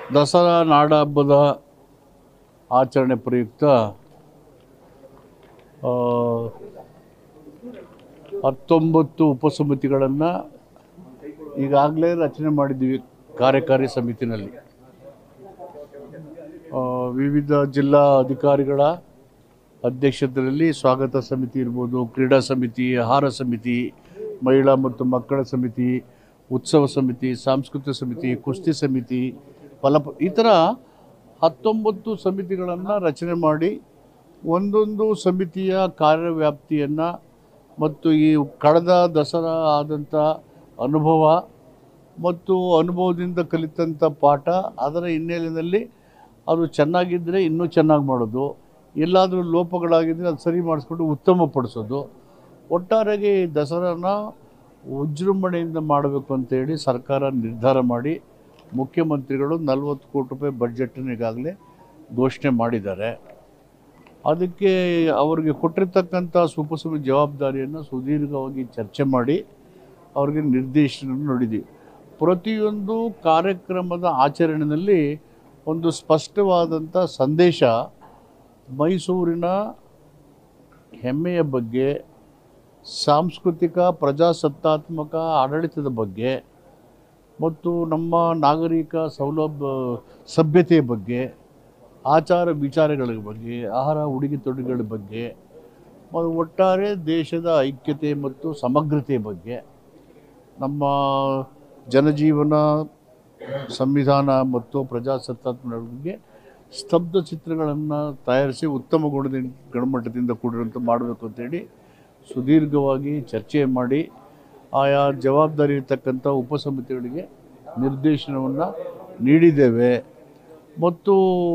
ದಸರಾ ನಾಡ ಹಬ್ಬದ ಆಚರಣೆ ಪ್ರಯುಕ್ತ ಆ, ಹತ್ತೊಂಬತ್ತು ಉಪಸಮಿತಿಗಳನ್ನು ಈಗಾಗಲೇ ರಚನೆ ಮಾಡಿದ್ದೀವಿ ಕಾರ್ಯಕಾರಿ ಸಮಿತಿನಲ್ಲಿ ಆ, ವಿವಿಧ ಜಿಲ್ಲಾ ಅಧಿಕಾರಿಗಳ ಅಧ್ಯಕ್ಷತೆಯಲ್ಲಿ ಸ್ವಾಗತ ಸಮಿತಿ ಇರ್ಬೋದು ಕ್ರೀಡಾ ಸಮಿತಿ ಆಹಾರ ಸಮಿತಿ ಮಹಿಳಾ ಮತ್ತು ಮಕ್ಕಳ ಸಮಿತಿ ಉತ್ಸವ ಸಮಿತಿ ಸಾಂಸ್ಕೃತಿಕ ಸಮಿತಿ ಕುಸ್ತಿ ಸಮಿತಿ ಫಲಪ ಈ ಥರ ಹತ್ತೊಂಬತ್ತು ಸಮಿತಿಗಳನ್ನು ರಚನೆ ಮಾಡಿ ಒಂದೊಂದು ಸಮಿತಿಯ ಕಾರ್ಯವ್ಯಾಪ್ತಿಯನ್ನು ಮತ್ತು ಈ ಕಳೆದ ದಸರಾ ಆದಂಥ ಅನುಭವ ಮತ್ತು ಅನುಭವದಿಂದ ಕಲಿತಂಥ ಪಾಠ ಅದರ ಹಿನ್ನೆಲೆಯಲ್ಲಿ ಅದು ಚೆನ್ನಾಗಿದ್ದರೆ ಇನ್ನೂ ಚೆನ್ನಾಗಿ ಮಾಡೋದು ಎಲ್ಲಾದರೂ ಲೋಪಗಳಾಗಿದ್ದರೆ ಅದು ಸರಿ ಮಾಡಿಸ್ಕೊಂಡು ಉತ್ತಮಪಡಿಸೋದು ಒಟ್ಟಾರೆಯಾಗಿ ಈ ದಸರಾನ ವಿಜೃಂಭಣೆಯಿಂದ ಮಾಡಬೇಕು ಅಂತೇಳಿ ಸರ್ಕಾರ ನಿರ್ಧಾರ ಮಾಡಿ ಮುಖ್ಯಮಂತ್ರಿಗಳು ನಲವತ್ತು ಕೋಟಿ ರೂಪಾಯಿ ಬಡ್ಜೆಟನ್ನು ಈಗಾಗಲೇ ಘೋಷಣೆ ಮಾಡಿದ್ದಾರೆ ಅದಕ್ಕೆ ಅವರಿಗೆ ಕೊಟ್ಟಿರ್ತಕ್ಕಂಥ ಸುಪಸುಮಿ ಜವಾಬ್ದಾರಿಯನ್ನು ಸುದೀರ್ಘವಾಗಿ ಚರ್ಚೆ ಮಾಡಿ ಅವ್ರಿಗೆ ನಿರ್ದೇಶನ ನೋಡಿದ್ವಿ ಪ್ರತಿಯೊಂದು ಕಾರ್ಯಕ್ರಮದ ಆಚರಣೆಯಲ್ಲಿ ಒಂದು ಸ್ಪಷ್ಟವಾದಂಥ ಸಂದೇಶ ಮೈಸೂರಿನ ಹೆಮ್ಮೆಯ ಬಗ್ಗೆ ಸಾಂಸ್ಕೃತಿಕ ಪ್ರಜಾಸತ್ತಾತ್ಮಕ ಆಡಳಿತದ ಬಗ್ಗೆ ಮತ್ತು ನಮ್ಮ ನಾಗರಿಕ ಸೌಲಭ್ಯ ಸಭ್ಯತೆಯ ಬಗ್ಗೆ ಆಚಾರ ವಿಚಾರಗಳ ಬಗ್ಗೆ ಆಹಾರ ಉಡುಗೆ ತೊಡುಗೆಗಳ ಬಗ್ಗೆ ಮತ್ತು ಒಟ್ಟಾರೆ ದೇಶದ ಐಕ್ಯತೆ ಮತ್ತು ಸಮಗ್ರತೆಯ ಬಗ್ಗೆ ನಮ್ಮ ಜನಜೀವನ ಸಂವಿಧಾನ ಮತ್ತು ಪ್ರಜಾಸತ್ತಾತ್ಮಕ ಬಗ್ಗೆ ಸ್ತಬ್ಧ ಚಿತ್ರಗಳನ್ನು ತಯಾರಿಸಿ ಉತ್ತಮ ಗುಣದಿಂದ ಗುಣಮಟ್ಟದಿಂದ ಕೂಡಿರುವಂತೆ ಮಾಡಬೇಕು ಅಂತೇಳಿ ಸುದೀರ್ಘವಾಗಿ ಚರ್ಚೆ ಮಾಡಿ ಆಯಾ ಜವಾಬ್ದಾರಿ ಇರ್ತಕ್ಕಂಥ ಉಪಸಮಿತಿಗಳಿಗೆ ನಿರ್ದೇಶನವನ್ನು ನೀಡಿದ್ದೇವೆ ಮತ್ತು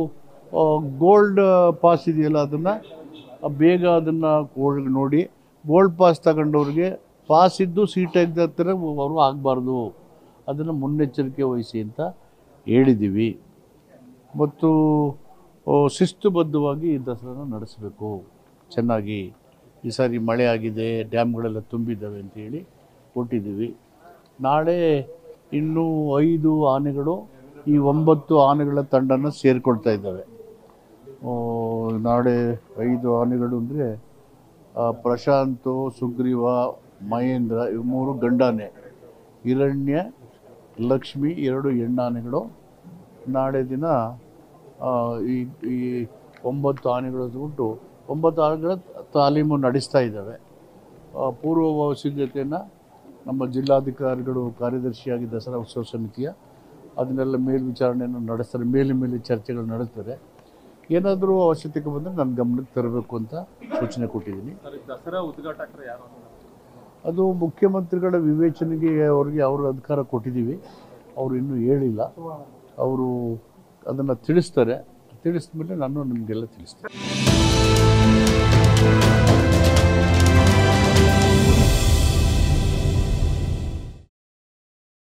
ಗೋಲ್ಡ್ ಪಾಸ್ ಇದೆಯಲ್ಲ ಅದನ್ನು ಬೇಗ ಅದನ್ನು ನೋಡಿ ಗೋಲ್ಡ್ ಪಾಸ್ ತಗೊಂಡವ್ರಿಗೆ ಪಾಸ್ ಇದ್ದು ಸೀಟ್ ಇದ್ದ ಥರ ಅವರು ಆಗಬಾರ್ದು ಅದನ್ನು ಮುನ್ನೆಚ್ಚರಿಕೆ ವಹಿಸಿ ಅಂತ ಹೇಳಿದ್ದೀವಿ ಮತ್ತು ಆ, ಶಿಸ್ತುಬದ್ಧವಾಗಿ ಈ ದಸರಾನ ನಡೆಸಬೇಕು ಚೆನ್ನಾಗಿ ಈ ಸಾರಿ ಮಳೆ ಆಗಿದೆ ಡ್ಯಾಮ್ಗಳೆಲ್ಲ ತುಂಬಿದ್ದಾವೆ ಅಂತೇಳಿ ಕೊಟ್ಟಿದ್ದೀವಿ ನಾಳೆ ಇನ್ನೂ ಐದು ಆನೆಗಳು ಈ ಒಂಬತ್ತು ಆನೆಗಳ ತಂಡನ ಸೇರಿಕೊಳ್ತಾ ಇದ್ದಾವೆ ಆ, ನಾಳೆ ಐದು ಆನೆಗಳು ಅಂದರೆ ಪ್ರಶಾಂತು ಸುಗ್ರೀವ ಮಹೇಂದ್ರ ಇವು ಮೂರು ಗಂಡಾನೆ ಹಿರಣ್ಯ ಲಕ್ಷ್ಮಿ ಎರಡು ಹೆಣ್ಣಾನೆಗಳು ನಾಳೆ ದಿನ ಆ, ಈ ಈ ಒಂಬತ್ತು ಆನೆಗಳು ತಗೊಂಡು ಒಂಬತ್ತು ಆನೆಗಳ ತಾಲೀಮು ನಡೆಸ್ತಾ ಇದ್ದಾವೆ ಆ, ಪೂರ್ವ ಸಿದ್ಧತೆಯನ್ನು ನಮ್ಮ ಜಿಲ್ಲಾಧಿಕಾರಿಗಳು ಕಾರ್ಯದರ್ಶಿಯಾಗಿ ದಸರಾ ಉತ್ಸವ ಸಮಿತಿಯ ಅದನ್ನೆಲ್ಲ ಮೇಲ್ವಿಚಾರಣೆಯನ್ನು ನಡೆಸ್ತಾರೆ ಮೇಲೆ ಮೇಲೆ ಚರ್ಚೆಗಳು ನಡೆಸ್ತಾರೆ ಏನಾದರೂ ಅವಶ್ಯಕತೆ ಬಂದರೆ ನನ್ನ ಗಮನಕ್ಕೆ ತರಬೇಕು ಅಂತ ಸೂಚನೆ ಕೊಟ್ಟಿದ್ದೀನಿ ಸರ್, ಈ ದಸರಾ ಉದ್ಘಾಟಕರು ಯಾರು ಅಂತ ಅದು ಮುಖ್ಯಮಂತ್ರಿಗಳ ವಿವೇಚನೆಗೆ ಅವ್ರಿಗೆ ಅವ್ರ ಅಧಿಕಾರ ಕೊಟ್ಟಿದ್ದೀವಿ ಅವರು ಇನ್ನೂ ಹೇಳಿಲ್ಲ ಅವರು ಅದನ್ನು ತಿಳಿಸ್ತಾರೆ ತಿಳಿಸಿದ ಮೇಲೆ ನಾನು ನಿಮಗೆಲ್ಲ ತಿಳಿಸ್ತೇನೆ